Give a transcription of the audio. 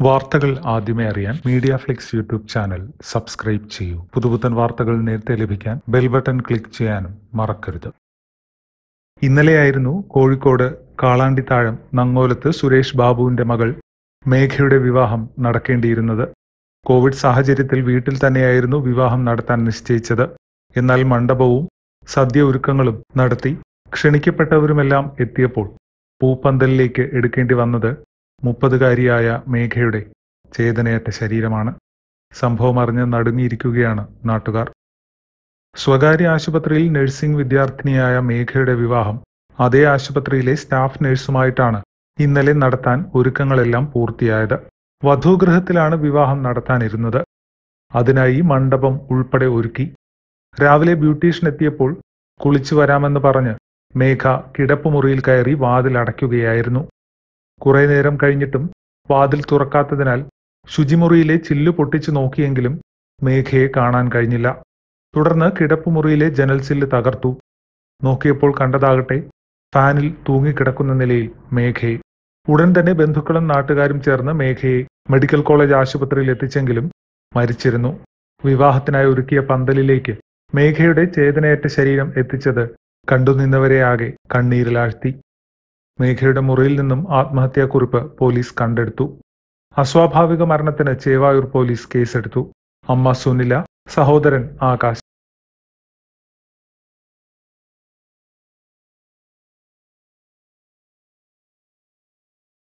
വാർത്തകൾ ആദ്യമേ അറിയാൻ media flix YouTube channel subscribe ചെയ്യൂ പുതുപുത്തൻ വാർത്തകൾ നേരത്തെ ലഭിക്കാൻ ബെൽ ബട്ടൺ ക്ലിക്ക് ചെയ്യാനും മറക്കരുത് ഇന്നലെയായിരുന്നു കോഴിക്കോട് കാളാണ്ടിത്താഴം നങ്ങോലത്ത് സുരേഷ് ബാബുവിന്റെ മകൾ മേഘയുടെ വിവാഹം നടക്കേണ്ടിയിരുന്നത് കോവിഡ് സാഹചര്യത്തിൽ വീട്ടിൽ തന്നെയായിരുന്നു വിവാഹം നടത്താൻ നിശ്ചയിച്ചത് എന്നാൽ മണ്ഡപവും സദ്യ ഒരുക്കങ്ങളും നടത്തി ക്ഷണിക്കപ്പെട്ടവരുമെല്ലാം എത്തിയപ്പോൾ പൂപ്പന്തലിലേക്ക് എടുക്കേണ്ടി വന്നത് മുപ്പതുകാരിയായ മേഘയുടെ ചേതനയറ്റ ശരീരമാണ് സംഭവം അറിഞ്ഞ് നടുങ്ങിയിരിക്കുകയാണ് നാട്ടുകാർ സ്വകാര്യ ആശുപത്രിയിൽ നഴ്സിംഗ് വിദ്യാർത്ഥിനിയായ മേഘയുടെ വിവാഹം അതേ ആശുപത്രിയിലെ സ്റ്റാഫ് നഴ്സുമായിട്ടാണ് ഇന്നലെ നടത്താൻ ഒരുക്കങ്ങളെല്ലാം പൂർത്തിയായത് വധൂഗൃഹത്തിലാണ് വിവാഹം നടത്താനിരുന്നത് അതിനായി മണ്ഡപം ഉൾപ്പെടെ ഒരുക്കി രാവിലെ ബ്യൂട്ടീഷ്യൻ എത്തിയപ്പോൾ കുളിച്ചു വരാമെന്ന് പറഞ്ഞ് മേഘ കിടപ്പുമുറിയിൽ കയറി വാതിൽ അടയ്ക്കുകയായിരുന്നു കുറെ നേരം കഴിഞ്ഞിട്ടും വാതിൽ തുറക്കാത്തതിനാൽ ശുചിമുറിയിലെ ചില്ലു പൊട്ടിച്ചു നോക്കിയെങ്കിലും മേഘയെ കാണാൻ കഴിഞ്ഞില്ല തുടർന്ന് കിടപ്പുമുറിയിലെ ജനൽ ചില്ല് തകർത്തു നോക്കിയപ്പോൾ കണ്ടതാകട്ടെ ഫാനിൽ തൂങ്ങിക്കിടക്കുന്ന നിലയിൽ മേഘയെ ഉടൻ തന്നെ ബന്ധുക്കളും നാട്ടുകാരും ചേർന്ന് മേഘയെ മെഡിക്കൽ കോളേജ് ആശുപത്രിയിൽ എത്തിച്ചെങ്കിലും മരിച്ചിരുന്നു വിവാഹത്തിനായി ഒരുക്കിയ പന്തലിലേക്ക് മേഘയുടെ ചേതനയേറ്റ ശരീരം എത്തിച്ചത് കണ്ടുനിന്നവരെ ആകെ കണ്ണീരിലാഴ്ത്തി മേഘയുടെ മുറിയിൽ നിന്നും ആത്മഹത്യാക്കുറിപ്പ് പോലീസ് കണ്ടെടുത്തു അസ്വാഭാവിക മരണത്തിന് ചേവായൂർ പോലീസ് കേസെടുത്തു അമ്മ സുനില സഹോദരൻ ആകാശ്